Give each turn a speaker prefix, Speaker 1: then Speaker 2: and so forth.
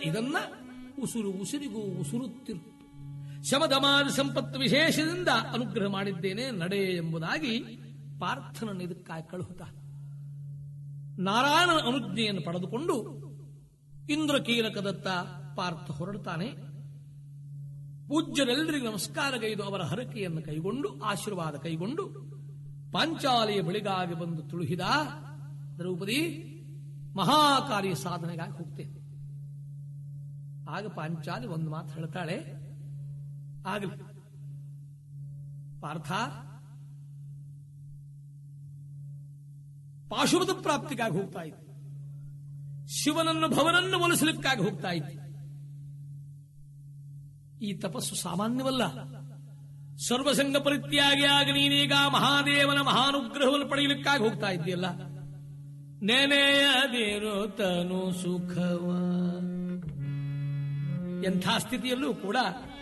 Speaker 1: ಇದನ್ನ ಉಸುರು ಉಸಿರಿಗೂ ಉಸುರುತ್ತಿರು ಶಮದಮಾನ ಸಂಪತ್ತು ವಿಶೇಷದಿಂದ ಅನುಗ್ರಹ ಮಾಡಿದ್ದೇನೆ ನಡೆ ಎಂಬುದಾಗಿ ಪಾರ್ಥನನ್ನು ಇದಕ್ಕಾಗಿ ಕಳುಹುತ್ತ ನಾರಾಯಣನ ಅನುಜ್ಞೆಯನ್ನು ಪಡೆದುಕೊಂಡು ಇಂದ್ರಕೀಲಕದತ್ತ ಪಾರ್ಥ ಹೊರಡುತ್ತಾನೆ ಪೂಜ್ಯರೆಲ್ಲರಿಗೂ ನಮಸ್ಕಾರಗೈದು ಅವರ ಹರಕೆಯನ್ನು ಕೈಗೊಂಡು ಆಶೀರ್ವಾದ ಕೈಗೊಂಡು ಪಾಂಚಾಲಿಯ ಬಳಿಗಾಗಿ ಬಂದು ತುಳುಹಿದ ದ್ರೌಪದಿ ಮಹಾಕಾರ್ಯ ಸಾಧನೆಗಾಗಿ ಹೋಗ್ತೇನೆ ಆಗ ಪಾಂಚಾಲಿ ಒಂದು ಮಾತು ಹೇಳ್ತಾಳೆ ಆಗಲಿ ಪಾರ್ಥ ಪಾಶುಪದ ಪ್ರಾಪ್ತಿಗಾಗಿ ಹೋಗ್ತಾ ಇದ್ದೆ ಶಿವನನ್ನು ಭವನನ್ನು ಒಲಿಸಲಿಕ್ಕಾಗಿ ಹೋಗ್ತಾ ಇದ್ದೆ ಈ ತಪಸ್ಸು ಸಾಮಾನ್ಯವಲ್ಲ ಸರ್ವಸಂಗ ಪರಿತ್ಯಾಗಿಯಾಗಿ ನೀನೀಗ ಮಹಾದೇವನ ಮಹಾನುಗ್ರಹವನ್ನು ಪಡೆಯಲಿಕ್ಕಾಗಿ ಹೋಗ್ತಾ ಇದ್ದೀಯಲ್ಲ ನೆನೆಯದಿರು ತನು ಸುಖವ ಎಂಥ ಸ್ಥಿತಿಯಲ್ಲೂ ಕೂಡ